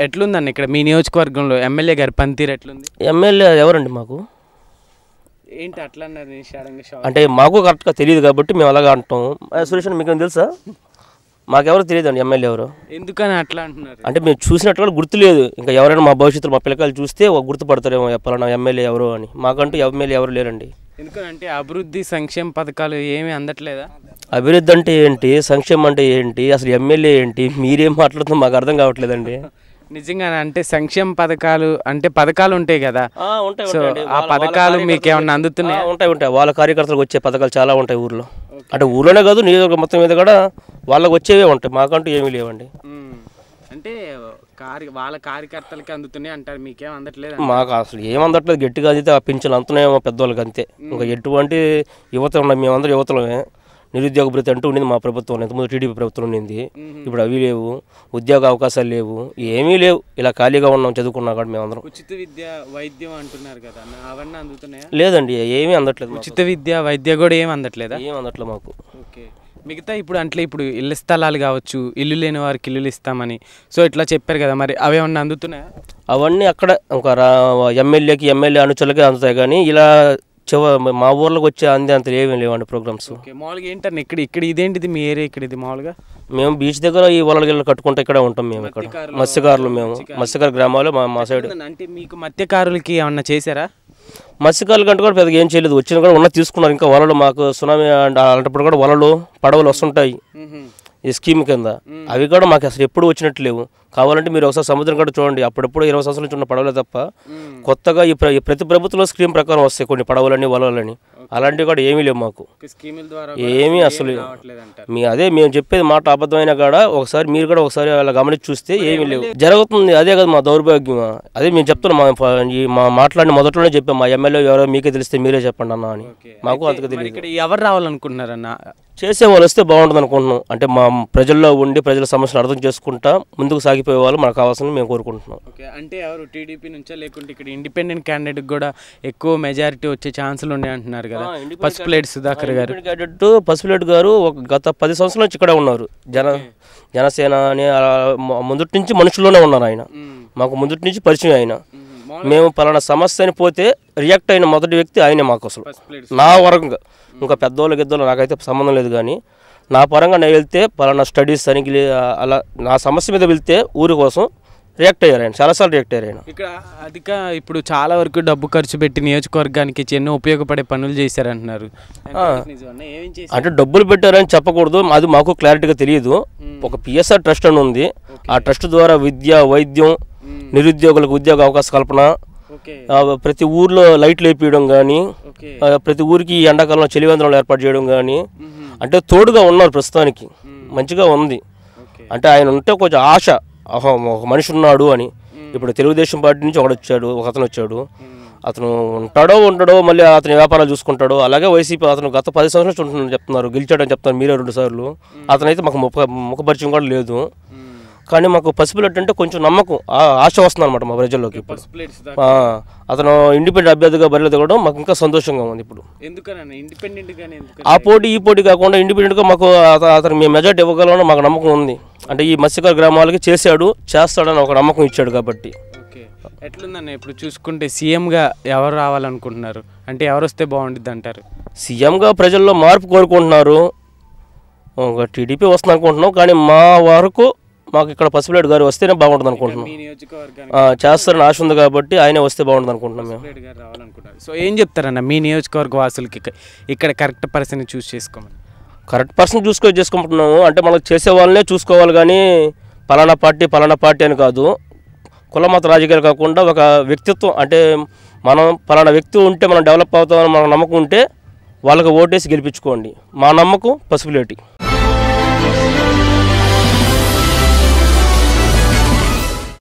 ఎట్లుందండి ఇక్కడ మీ నియోజకవర్గంలో ఎమ్మెల్యే గారి పనితీరు ఎట్లుంది ఎమ్మెల్యే ఎవరండి మాకు ఏంటి అట్లా అన్నారు నిషాడంగా షాక్ అంటే మాకు కరెక్ట్గా తెలియదు కాబట్టి మేము అలాగా అంటాం ఆ, సురేష్ అన్న మీకు తెలుసా మాకెవరు తెలియదండి ఎమ్మెల్యే ఎవరు ఎందుకని అట్లా అంటున్నారు అంటే మేము చూసినట్టుగా గుర్తులేదు ఇంకా ఎవరైనా మా భవిష్యత్తులో మా పిల్లకాయలు చూస్తే ఒక గుర్తుపడతారేమో పలానా ఎమ్మెల్యే ఎవరు అని మాకంటూ ఎమ్మెల్యే ఎవరు లేరండి ఎందుకంటే అభివృద్ధి సంక్షేమ పథకాలు ఏమీ అందట్లేదా అభివృద్ధి అంటే ఏంటి సంక్షేమం అంటే ఏంటి అసలు ఎమ్మెల్యే ఏంటి మీరేం మాట్లాడుతుందో మాకు అర్థం కావట్లేదండి నిజంగా అంటే సంక్షేమ పథకాలు అంటే పథకాలు ఉంటాయి కదా ఆ, ఉంటాయి, సో ఉంటాయండి. ఆ వాళ్ళ- పథకాలు వాళ్ళ మీకు ఏమన్నా అందుతున్నాయా ఆ, ఉంటాయి ఉంటాయి వాళ్ళ కార్యకర్తలకు వచ్చే పథకాలు చాలా ఉంటాయి ఊర్లో అంటే ఊర్లోనే కాదు నియోజకవర్గం మొత్తం మీద కూడా వాళ్ళకి వచ్చేవే ఉంటాయి మాకంటూ ఏమీ లేవండి ఉమ్. అంటే కార్య వాళ్ళ కార్యకర్తలకి అందుతున్నాయి అంటారు మీకేం అందట్లేదు మాకు అసలు ఏం అందట్లేదు గట్టిగా అందితే ఆ పింఛన్ అంతున్నాయేమో పెద్దవాళ్ళకి అంతే ఇంకా ఎటువంటి యువత ఉన్నాం మేమందరం యువతలమే నిరుద్యోగ భృతి అంటూ ఉండింది మా ప్రభుత్వం ఇంతకుముందు టీడీపీ ప్రభుత్వం ఉండింది ఇప్పుడు అవి లేవు ఉద్యోగ అవకాశాలు లేవు ఏమీ లేవు ఇలా ఖాళీగా ఉన్నాం చదువుకున్నా కూడా మేమందరం ఉచిత విద్య వైద్యం అంటున్నారు కదా అన్న. అవన్నీ అందుతున్నాయా లేదండి ఏమీ అందట్లేదు మాకు. ఉచిత విద్య వైద్య కూడా ఏం అందట్లేదా ఏం అందట్లేదు మాకు ఓకే మిగతా ఇప్పుడు అంటే ఇప్పుడు ఇళ్ళ స్థలాలు కావచ్చు ఇల్లు లేని వారికి ఇల్లులు ఇస్తామని సో ఇట్లా చెప్పారు కదా మరి అవి ఏమన్నా అందుతున్నాయా అవన్నీ అక్కడ ఒక రా- ఎమ్మెల్యేకి ఎమ్మెల్యే అనుచరులకే అందుతాయి కానీ ఇలా చివ మా ఊర్లోకి వచ్చే అందే అంత ఏమీ లేవండి ప్రోగ్రామ్స్ ఓకే మామూలుగా ఏంటంటే ఇక్కడ ఇక్కడ ఇదేంటిది మీ ఏరియా ఇక్కడ ఇది మామూలుగా మేము బీచ్ దగ్గర ఈ వలల గిల్లలు కట్టుకుంటే ఇక్కడే ఉంటాం మేము ఇక్కడ మత్స్యకారులు- మత్స్యకారులు మేము మత్స్యకార గ్రామాలు మా మా సైడ్ అంటే మీకు మత్స్యకారులకి ఏమన్నా చేశారా మత్స్యకారుల కంటే కూడా పెద్దగా ఏం చేయలేదు వచ్చిన కూడా ఉన్న తీసుకున్నారు ఇంకా వలలు మాకు సునామీ అండ్ అలాంటప్పుడు కూడా వలలు పడవలు వస్తుంటాయి ఈ స్కీమ్ కింద అవి కూడా మాకు అసలు ఎప్పుడు వచ్చినట్టు లేవు కావాలంటే మీరు ఒకసారి సముద్రం కూడా చూడండి అప్పుడప్పుడు ఇరవై సంవత్సరాల నుంచి ఉన్న పడవలే తప్ప కొత్తగా ఈ ప్ర- ఈ ప్రతి ప్రభుత్వంలో స్కీమ్ ప్రకారం వస్తాయి కొన్ని పడవలని వలలని అలాంటివి కూడా ఏమీ లేవు మాకు స్కీముల ద్వారా ఏమీ అసలు రావట్లేదంటారు మీ అదే మేము చెప్పేది మాట అబద్ధమైనా కూడా ఒకసారి మీరు కూడా ఒకసారి అలా గమనించి చూస్తే ఏమీ లేవు జరుగుతుంది అదే కదా మా దౌర్భాగ్యం అదే మేము చెప్తున్నాం మా ఫ- ఈ మా మాట్లాడిన మొదట్లోనే చెప్పాం మా ఎమ్మెల్యే ఎవరో మీకే తెలిస్తే మీరే చెప్పండి అన్న అని మాకు అంతకు మరి తెలియదు ఇక్కడ ఎవరు రావాలనుకుంటున్నారన్న చేసే వాళ్ళు వస్తే బాగుంటుంది అనుకుంటున్నాం అంటే మా ప్రజల్లో ఉండి ప్రజల సమస్యలు అర్థం చేసుకుంటా ముందుకు సాగిపోయే వాళ్ళు మనకు కావాల్సింది మేము కోరుకుంటున్నాం ఓకే అంటే ఎవరు టీడీపీ నుంచా లేకుంటే ఇక్కడ ఇండిపెండెంట్ క్యాండిడేట్ కూడా ఎక్కువ మెజారిటీ వచ్చే ఛాన్సులు ఉన్నాయి అంటున్నారు కదా పసుపులేటి సుధాకర్ గారు క్యాండిడేట్ పసుపులేట్ గారు ఒక గత పది సంవత్సరాల నుంచి ఇక్కడ ఉన్నారు జన జనసేన అని అలా ము- ముందటి నుంచి మనుషుల్లోనే ఉన్నారు ఆయన మాకు ముందటి నుంచి పరిచయం ఆయన మేము పలానా సమస్య అని పోతే రియాక్ట్ అయిన మొదటి వ్యక్తి ఆయనే మాకు అసలు పసుపులేటి నా వరంగా ఇంకా పెద్దోళ్ళకి గిద్దోళ్ళు నాకైతే సంబంధం లేదు కానీ నా పరంగా నేను వెళ్తే పలానా స్టడీస్ అని గిలి- అలా నా సమస్య మీద వెళ్తే ఊరి కోసం రియాక్ట్ అయ్యారు ఆయన చాలాసార్లు రియాక్ట్ అయ్యారు ఆయన ఇక్కడ అధిక ఇప్పుడు చాలా వరకు డబ్బు ఖర్చు పెట్టి నియోజకవర్గానికి ఎన్నో ఉపయోగపడే పనులు చేశారంటున్నారు నిజమన్నా? ఏమేం చేశారు? అంటే డబ్బులు పెట్టారని చెప్పకూడదు అది మాకు క్లారిటీగా తెలియదు ఒక పిఎస్ఆర్ ట్రస్ట్ అని ఉంది ఆ ట్రస్ట్ ద్వారా విద్య వైద్యం నిరుద్యోగులకు ఉద్యోగ అవకాశ కల్పన ఓకే ఆ, ప్రతి ఊర్లో లైట్లు వేపించడం కానీ ఓకే ప్రతి ఊరికి ఈ ఎండాకాలంలో చలివేంద్రాలు ఏర్పాటు చేయడం కానీ అంటే తోడుగా ఉన్నారు ప్రస్తుతానికి మంచిగా ఉంది ఓకే అంటే ఆయన ఉంటే కొంచెం ఆశ ఆహా, ఒక మనిషి ఉన్నాడు అని ఇప్పుడు తెలుగుదేశం పార్టీ నుంచి ఒకడు వచ్చాడు ఒక అతను వచ్చాడు అతను ఉంటాడో ఉండడో మళ్ళీ అతని వ్యాపారాలు చూసుకుంటాడో అలాగే వైసీపీ అతను గత పది సంవత్సరాల నుంచి ఉంటున్నాడు చెప్తున్నారు గెలిచాడని చెప్తున్నారు మీరే రెండు సార్లు అతనైతే మాకు ముఖ ముఖపరిచయం కూడా లేదు కానీ మాకు పసిపిల్లట్ అంటే కొంచెం నమ్మకం ఆ- ఆశ వస్తుంది అనమాట మా ప్రజల్లోకి ఇప్పుడు పసుపులేటి సుధాకర్ ఆ, అతను ఇండిపెండెంట్ అభ్యర్థిగా బరిలో దిగడం మాకు ఇంకా సంతోషంగా ఉంది ఇప్పుడు ఎందుకనన్నా ఇండిపెండెంట్ గానే ఎందుకు ఆ పోటీ ఈ పోటీ కాకుండా ఇండిపెండెంట్గా మాకు అత- అతనికి మేము మెజార్టీ ఇవ్వగలమని మాకు నమ్మకం ఉంది అంటే ఈ మత్స్యకార గ్రామాలకి చేశాడు చేస్తాడని ఒక నమ్మకం ఇచ్చాడు కాబట్టి ఓకే ఎట్లుందన్న ఇప్పుడు చూసుకుంటే సీఎంగా ఎవరు రావాలనుకుంటున్నారు అంటే ఎవరు వస్తే బాగుంటుంది అంటారు సీఎంగా ప్రజల్లో మార్పు కోరుకుంటున్నారు ఒక టీడీపీ వస్తుంది అనుకుంటున్నాం కానీ మా వరకు మాకు ఇక్కడ పసిపిల్లడు గారు వస్తేనే బాగుంటుంది అనుకుంటున్నాం మీ నియోజకవర్గానికి ఆ, చేస్తారని ఆశ ఉంది కాబట్టి ఆయనే వస్తే బాగుంటుంది అనుకుంటున్నాం మేము పసుపులేటి గారు రావాలనుకుంటున్నారు సో ఏం చెప్తారన్న మీ నియోజకవర్గ వాసులకి ఇక్క- ఇక్కడ కరెక్ట్ పర్సన్ చూస్ చేసుకోమని కరెక్ట్ పర్సన్ చూసుకొని చేసుకుంటున్నాము అంటే మనకు చేసే వాళ్ళనే చూసుకోవాలి కానీ పలానా పార్టీ పలానా పార్టీ అని కాదు కుల మత రాజకీయాలు కాకుండా ఒక వ్యక్తిత్వం అంటే మనం పలానా వ్యక్తి ఉంటే మనం డెవలప్ అవుతామని మన నమ్మకం ఉంటే వాళ్ళకి ఓటేసి గెలిపించుకోండి మా నమ్మకం పసుపులేటి